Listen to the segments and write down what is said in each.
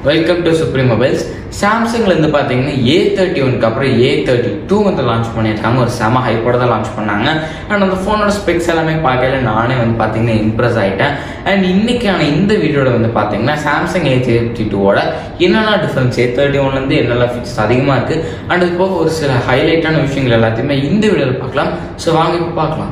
Welcome to Supreme Mobiles சாம்சங்ல இருந்து பார்த்தீங்கன்னா ஏ தேர்ட்டி ஒனுக்கு அப்புறம் ஏ தேர்ட்டி டூ வந்து லான்ச் பண்ணியிருக்காங்க ஒரு செம ஹைப்போட தான் லான்ச் பண்ணாங்க அண்ட் அந்த ஃபோனோட ஸ்பெக்ஸ் எல்லாமே பார்க்கல நானே வந்து பார்த்தீங்கன்னா இம்ப்ரெஸ் ஆகிட்டேன் அண்ட் இன்னைக்கான இந்த வீடியோட வந்து பார்த்தீங்கன்னா சாம்சங் ஏ தேர்ட்டி டூவோட என்னென்ன டிஃப்ரென்ஸ் ஏ தேர்ட்டி ஒன்லேருந்து என்னெல்லாம் ஃபீச்சர்ஸ் அதிகமாக இருக்குது அண்ட் அது போக ஒரு சில ஹைலைட்டான விஷயங்கள் எல்லாத்தையுமே இந்த வீடியோவில் பார்க்கலாம் ஸோ வாங்க இப்போ பார்க்கலாம்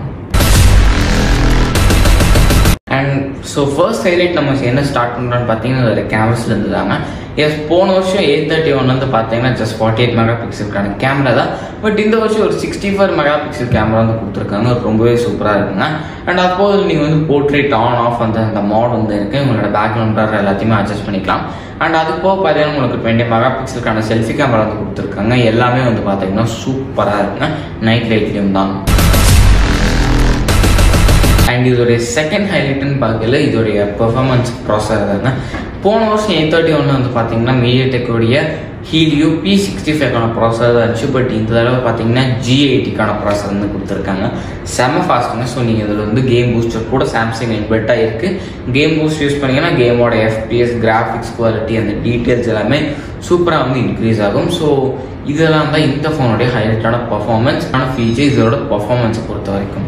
அண்ட் ஸோ ஃபர்ஸ்ட் ஹைலைட் நம்ம என்ன ஸ்டார்ட் பண்ணுறோன்னு பார்த்தீங்கன்னா அதில் கேமராஸ்ல இருந்து தாங்க எஸ் போன வருஷம் எயிட் தேர்ட்டி ஒன் வந்து பார்த்தீங்கன்னா ஜஸ்ட் ஃபார்ட்டி எயிட் மெகா பிக்சலுக்கான கேமரா தான் பட் இந்த வருஷம் ஒரு sixty four mega pixel camera வந்து கொடுத்துருக்காங்க ரொம்பவே சூப்பராக இருக்குங்க அண்ட் அப்போது நீங்கள் வந்து போர்ட்ரேட் ஆன் ஆஃப் அந்த அந்த மோட் வந்து இருக்குது உங்களோட பேக்ரவுண்ட் எல்லாத்தையுமே அட்ஜஸ்ட் பண்ணிக்கலாம் அண்ட் அது போக பார்த்தீங்கன்னா உங்களுக்கு டுவெண்ட்டி மெகா பிக்சலுக்கான செல்ஃபி கேமரா வந்து கொடுத்துருக்காங்க எல்லாமே வந்து பார்த்தீங்கன்னா சூப்பராக இருக்குங்க நைட் லைட்லேயும் தான் அண்ட் இதோடைய செகண்ட் ஹைலைட்னு பார்க்கல இதோடைய பெர்ஃபார்மன்ஸ் ப்ராசஸர் தாங்க போன வருஷம் எயிட் தேர்ட்டி ஒன்று வந்து பார்த்தீங்கன்னா மீடியா டெக்கோடைய ஹீலியோ பி சிக்ஸ்டி ஃபைவ்க்கான ப்ராசஸர் தான் இருந்துச்சு பட் இந்த தடவை பார்த்தீங்கன்னா ஜி எயிட்டிக்கான ப்ராசஸர் வந்து கொடுத்துருக்காங்க செம்ம ஃபாஸ்ட்டுங்க ஸோ நீங்கள் இதில் வந்து கேம் பூஸ்டர் கூட சாம்சங் இன்வெர்ட்டாக இருக்குது கேம் பூஸ்ட் யூஸ் பண்ணிங்கன்னா கேமோட எஃபிஎஸ் கிராஃபிக்ஸ் குவாலிட்டி அந்த டீட்டெயில்ஸ் எல்லாமே சூப்பராக வந்து இன்க்ரீஸ் ஆகும் ஸோ இதெல்லாம் தான் இந்த ஃபோனுடைய ஹைலைட்டான பர்ஃபார்மன்ஸ் ஆனால் ஃபீச்சர் இதோட பர்ஃபார்மன்ஸை பொறுத்த வரைக்கும்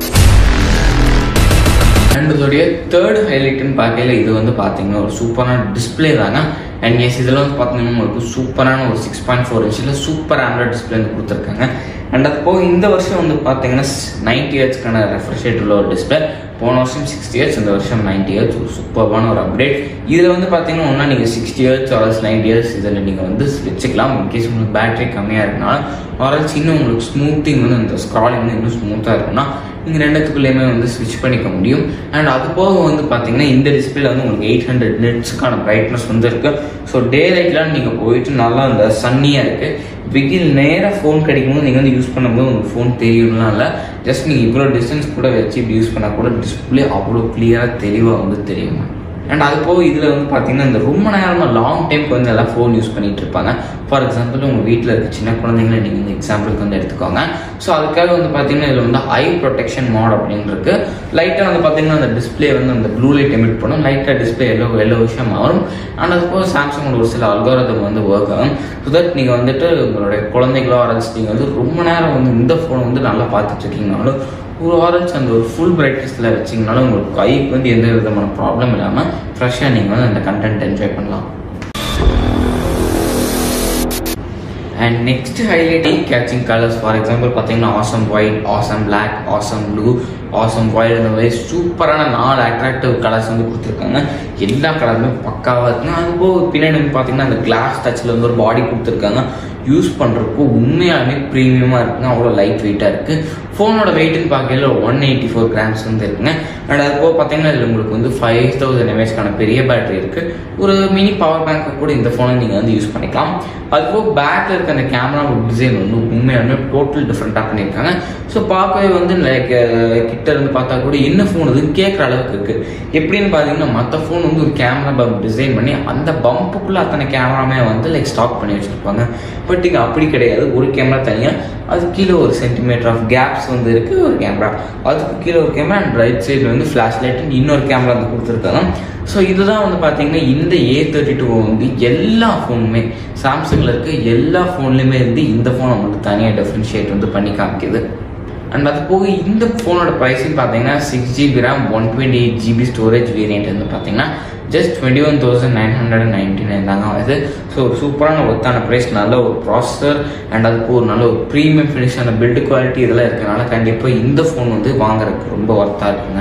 அண்ட் இதோடைய தேர்ட் ஹைலைட்னு பார்க்கல இது வந்து பார்த்தீங்கன்னா ஒரு சூப்பரான டிஸ்பிளே தாங்க அண்ட் எஸ் இதில் வந்து பார்த்தீங்கன்னா உங்களுக்கு சூப்பரான ஒரு சிக்ஸ் பாயிண்ட் ஃபோர் இன்ச்சில் சூப்பர் ஆண்ட்ராய்ட் டிஸ்பிளே வந்து கொடுத்துருக்காங்க அண்ட் அது போக இந்த வருஷம் வந்து பார்த்தீங்கன்னா நைன்டி இயர்ஸ்க்கான ரெஃப்ரெஷ் உள்ள ஒரு டிஸ்பிளே போன வருஷம் சிக்ஸ்டி இயர்ஸ் இந்த வருஷம் நைன்டி இயர்ஸ் ஒரு சூப்பரான ஒரு அப்டேட் இதில் வந்து பார்த்தீங்கன்னா ஒன்றா நீங்கள் sixty years RS ninety years இதில் நீங்கள் வந்து வச்சுக்கலாம் இன்கேஸ் உங்களுக்கு பேட்டரி கம்மியாக இருக்கனால ஆர்எல்ஸ் இன்னும் உங்களுக்கு ஸ்மூத்திங் வந்து இந்த ஸ்க்ராலிங் வந்து இன்னும் ஸ்மூத்தாக இருக்குன்னா நீங்கள் ரெண்டுத்துக்குள்ளேயுமே வந்து ஸ்விட்ச் பண்ணிக்க முடியும் அண்ட் அது போக வந்து பார்த்தீங்கன்னா இந்த டிஸ்பிளேல வந்து உங்களுக்கு எயிட் ஹண்ட்ரட் நெட்ஸுக்கான பிரைட்னஸ் வந்து இருக்கு ஸோ டே லைட்லாம் நீங்கள் போயிட்டு நல்லா அந்த சன்னியாக இருக்குது வெயில் நேராக ஃபோன் கிடைக்கும்போது நீங்கள் வந்து யூஸ் பண்ணும்போது உங்களுக்கு ஃபோன் தெரியும்லாம் இல்லை ஜஸ்ட் நீங்கள் இவ்வளோ டிஸ்டன்ஸ் கூட வச்சு இப்படி யூஸ் பண்ணால் கூட டிஸ்பிளே அவ்வளோ கிளியராக தெளிவாக வந்து தெரியுங்க அண்ட் அது போக இதில் வந்து பார்த்தீங்கன்னா இந்த ரொம்ப நேரமாக லாங் டைம்க்கு வந்து எல்லாம் ஃபோன் யூஸ் பண்ணிட்டு இருப்பாங்க ஃபார் எக்ஸாம்பிள் உங்கள் வீட்டில் இருக்க சின்ன குழந்தைங்கள நீங்கள் இந்த எக்ஸாம்பிளுக்கு வந்து எடுத்துக்கோங்க ஸோ அதுக்காக வந்து பார்த்தீங்கன்னா இதில் வந்து ஐ ப்ரொடெக்ஷன் மோட் அப்படின்னு இருக்கு லைட்டாக வந்து பார்த்தீங்கன்னா அந்த டிஸ்பிளே வந்து அந்த ப்ளூ லைட் எமிட் பண்ணும் லைட்டாக டிஸ்பிளே எல்லோ எல்லோ விஷயம் மாறும் அண்ட் அது போக சாம்சங்கோட ஒரு சில அல்காரதம் வந்து ஒர்க் ஆகும் ஸோ தட் நீங்கள் வந்துட்டு உங்களுடைய குழந்தைகளோ அரல்ஸ் நீங்கள் வந்து ரொம்ப நேரம் வந்து இந்த ஃபோன் வந்து நல்லா பார்த்துட்டு இருக்கீங்கனாலும் ஒரு ஆரல்ஸ் அந்த ஒரு ஃபுல் பிரைட்னஸில் வச்சிங்கனாலும் உங்களுக்கு கைக்கு வந்து எந்த விதமான ப்ராப்ளம் இல்லாமல் ஃப்ரெஷ்ஷாக நீங்கள் வந்து அந்த கண்டென்ட் என்ஜாய் பண்ணலாம் and next highlight catching colours for example பார்த்தீங்கன்னா awesome white awesome black awesome blue awesome white அந்த மாதிரி சூப்பரான நாலு அட்ராக்டிவ் கலர்ஸ் வந்து கொடுத்துருக்காங்க எல்லா கலருமே பக்காவாக இருக்குங்க அது போக பின்னாடி வந்து பார்த்தீங்கன்னா அந்த கிளாஸ் டச்சில் வந்து ஒரு பாடி கொடுத்துருக்காங்க யூஸ் பண்ணுறப்போ உண்மையாலுமே ப்ரீமியமாக இருக்குங்க அவ்வளோ லைட் வெயிட்டாக இருக்குது ஃபோனோட வெயிட்னு பார்க்கல ஒன் எயிட்டி ஃபோர் கிராம்ஸ் வந்து இருக்குங்க அண்ட் அது போக பார்த்தீங்கன்னா இதில் உங்களுக்கு வந்து ஃபைவ் தௌசண்ட் எம்ஏஹெச்க்கான பெரிய பேட்டரி இருக்குது ஒரு மினி பவர் பேங்க்கு கூட இந்த ஃபோனை நீங்கள் வந்து யூஸ் பண்ணிக்கலாம் அது போக பேக்கில் இருக்க அந்த கேமரா டிசைன் வந்து உண்மையாலுமே டோட்டல் டிஃப்ரெண்ட்டாக பண்ணியிருக்காங்க ஸோ பார்க்கவே வந்து லைக் கிட்ட இருந்து பார்த்தா கூட என்ன ஃபோன் இதுன்னு கேட்குற அளவுக்கு இருக்குது எப்படின்னு பார்த்தீங்கன்னா மற்ற ஃபோன் வந்து ஒரு கேமரா பம்ப் டிசைன் பண்ணி அந்த பம்புக்குள்ளே அத்தனை கேமராமே வந்து லைக் ஸ்டாக் பண்ணி வச்சுருப்பாங்க பட் இங்கே அப்படி கிடையாது ஒரு கேமரா தனியாக அது கீழே ஒரு சென்டிமீட்டர் ஆஃப் கேப்ஸ் வந்து இருக்குது ஒரு கேமரா அதுக்கு கீழே ஒரு கேமரா அண்ட் ரைட் சைடில் வந்து ஃப்ளாஷ் லைட் இன்னொரு கேமரா வந்து கொடுத்துருக்காங்க ஸோ இதுதான் வந்து பார்த்தீங்கன்னா இந்த ஏ தேர்ட்டி டூ வந்து எல்லா ஃபோனுமே சாம்சங்கில் இருக்க எல்லா ஃபோன்லையுமே இருந்து இந்த ஃபோனை வந்து தனியாக டிஃப்ரென்ஷியேட் வந்து பண்ணி காமிக்குது அண்ட் அது போக இந்த ஃபோனோட ப்ரைஸிங் பார்த்தீங்கன்னா six GB RAM one twenty eight GB storage variant வந்து பார்த்தீங்கன்னா just twenty one thousand nine hundred and ninety nine தாங்க வருது ஸோ ஒரு சூப்பரான ஒத்தான ப்ரைஸ் நல்ல ஒரு ப்ராசஸர் அண்ட் அதுக்கு ஒரு நல்ல ஒரு ப்ரீமியம் ஃபினிஷான பில்டு குவாலிட்டி இதெல்லாம் இருக்கனால கண்டிப்பாக இந்த ஃபோன் வந்து வாங்குறதுக்கு ரொம்ப ஒர்த்தாக இருக்குங்க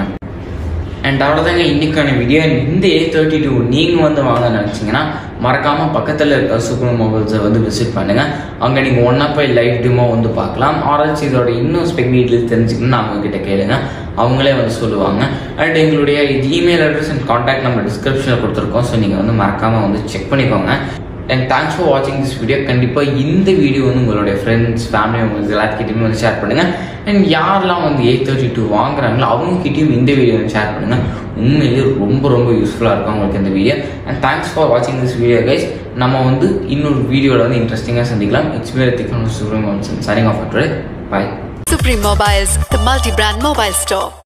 அண்ட் அவ்வளோதாங்க இன்னைக்கான வீடியோ இந்த ஏ தேர்ட்டி டூ நீங்கள் வந்து வாங்க நினச்சிங்கன்னா மறக்காமல் பக்கத்தில் இருக்க சூப்பர் மொபைல்ஸை வந்து விசிட் பண்ணுங்கள் அங்கே நீங்கள் ஒன்றா போய் லைவ் டிமோ வந்து பார்க்கலாம் ஆரல்ஸ் இதோட இன்னும் ஸ்பெக் டீட்டெயில்ஸ் தெரிஞ்சுக்கணும்னு அவங்க கிட்ட கேளுங்க அவங்களே வந்து சொல்லுவாங்க அண்ட் எங்களுடைய இது இமெயில் அட்ரஸ் அண்ட் காண்டாக்ட் நம்ம டிஸ்கிரிப்ஷனில் கொடுத்துருக்கோம் ஸோ நீங்கள் வந்து மறக்காமல் வந்து செக் பண்ணிக்கோங்க அண்ட் தேங்க்ஸ் ஃபார் வாட்சிங் திஸ் வீடியோ கண்டிப்பாக இந்த வீடியோ வந்து உங்களுடைய ஃப்ரெண்ட்ஸ் ஃபேமிலி மெம்பர்ஸ் எல்லாத்துக்கிட்டையுமே வந்து ஷேர் பண்ணுங்கள் அண்ட் யாரெல்லாம் வந்து எயிட் தேர்ட்டி டூ வாங்குறாங்களோ அவங்ககிட்டயும் இந்த வீடியோ வந்து ஷேர் பண்ணுங்கள் உண்மையிலேயே ரொம்ப ரொம்ப யூஸ்ஃபுல்லாக இருக்கும் உங்களுக்கு இந்த வீடியோ அண்ட் தேங்க்ஸ் ஃபார் வாட்சிங் திஸ் வீடியோ கைஸ் நம்ம வந்து இன்னொரு வீடியோவில் வந்து இன்ட்ரெஸ்டிங்காக சந்திக்கலாம் எக்ஸ்பீரியத்திக்கான Supreme signing off today bye Supreme Mobiles, the multi-brand mobile store.